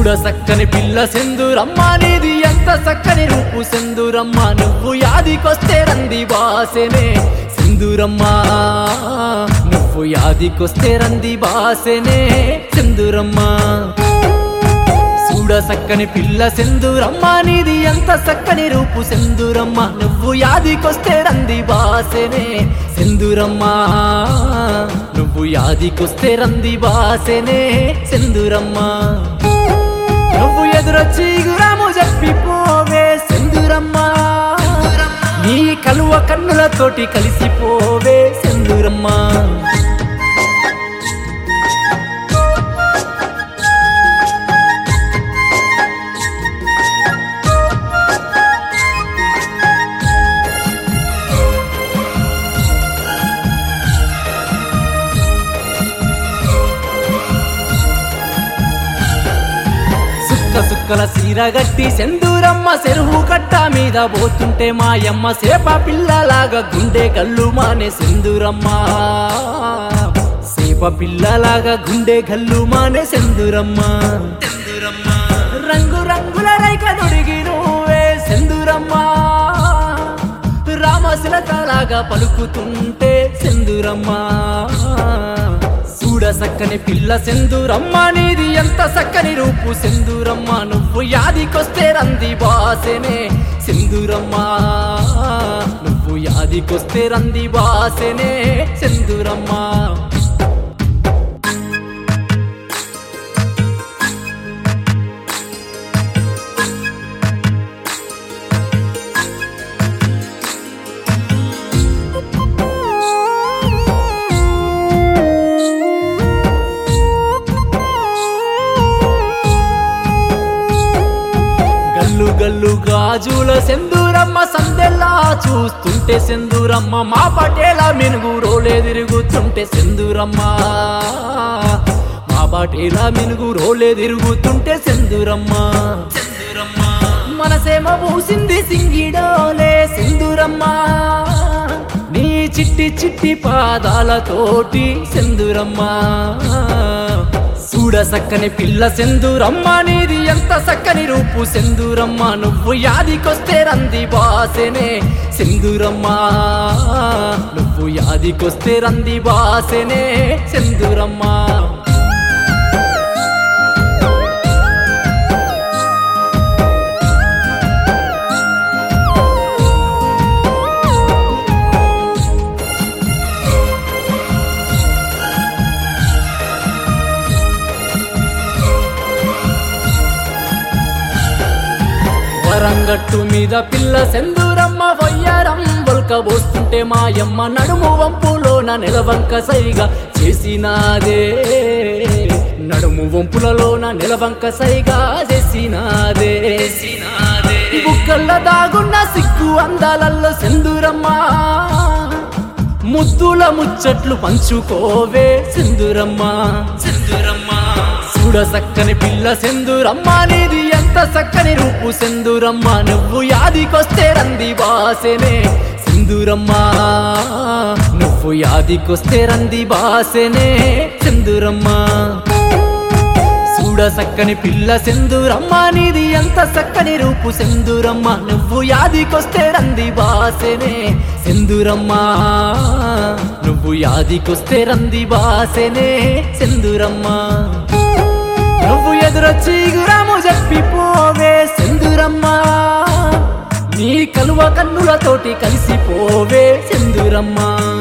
చూడ సక్కని పిల్ల సెందురమ్మ నీది ఎంత సక్కని రూపు సెందురమ్మ నువ్వు యాదికొస్తే రంది బాసెనే సెందురమ్మ నువ్వు యాదికొస్తే రంది బాసెనే సెందురమ్మ చూడ సక్కని పిల్ల సెందురమ్మ నీది ఎంత సక్కని రూపు సెందురమ్మ నువ్వు యాదికొస్తే రంది బాసెనే సెందురమ్మ నువ్వు యాదికొస్తే రంది బాసెనే సెందురమ్మ నువ్వు ఎదురొచ్చి గురాము చెప్పిపోవే సెందురమ్మ నీ కలువ కన్నులతోటి కలిసిపోవే సెందురమ్మ సుక్క సుక్కల సీరగట్టి సెందూరమ్మ చెరువు కట్ట మీద పోతుంటే మాయమ్మ సేప పిల్లలాగా గుండె కళ్ళు మానే సెందూరమ్మ సేప పిల్లలాగా గుండె కళ్ళు మానే సెందూరమ్మ రంగు రంగుల రైక దొడిగి నువ్వే సెందూరమ్మ రామశిలకలాగా పలుకుతుంటే సెందురమ్మ చూడ సక్కని పిల్ల సెందురమ్మ నీది ఎంత సక్కని రూపు సెందురమ్మ నువ్వు యాదికొస్తే రంది బాసెనే సెందురమ్మ నువ్వు యాదికొస్తే రంది బాసెనే సెందురమ్మ గల్లు గల్లు గాజుల సెందూరమ్మ సందెల్లా చూస్తుంటే సెందూరమ్మ మా పటేల మినుగు రోలే తిరుగుతుంటే సెందూరమ్మ మా పటేల మినుగు రోలే తిరుగుతుంటే సెందూరమ్మ మనసేమో పూసింది సింగిడోలే సెందూరమ్మ నీ చిట్టి చిట్టి పాదాలతోటి సెందురమ్మ చూడ సక్కని పిల్ల సెందురమ్మ నీది ఎంత సక్కని రూపు సెందురమ్మ నువ్వు యాదికొస్తే రంది బాసెనే సెందురమ్మ నువ్వు యాదికొస్తే రంది బాసెనే సెందురమ్మ వరంగట్టు మీద పిల్ల సెందూరమ్మ వయ్యారం బొల్కబోస్తుంటే మాయమ్మ నడుము వంపులోన నిలవంక సైగా చేసినాదే నడుము వంపులలోన నిలవంక సైగా చేసినాదే బుక్కల్ల దాగున్న సిగ్గు అందాలల్లో సెందూరమ్మ ముద్దుల ముచ్చట్లు పంచుకోవే సెందురమ్మ సెందురమ్మ చూడ సక్కని పిల్ల సెందురమ్మ నీది ఎంత సక్కని రూపు సెందురమ్మ నువ్వు యాదికొస్తే రంది బాసెనే సెందురమ్మ నువ్వు యాదికొస్తే రంది బాసెనే సెందురమ్మ చూడ సక్కని పిల్ల సెందురమ్మ నీది ఎంత సక్కని రూపు సెందురమ్మ నువ్వు యాదికొస్తే రంది బాసెనే సెందురమ్మ నువ్వు యాదికొస్తే రంది బాసెనే సెందురమ్మ నువ్వు ఎదురొచ్చి గురాము చెప్పిపోవే సెందురమ్మ నీ కలువ కన్నులతోటి కలిసిపోవే సెందురమ్మ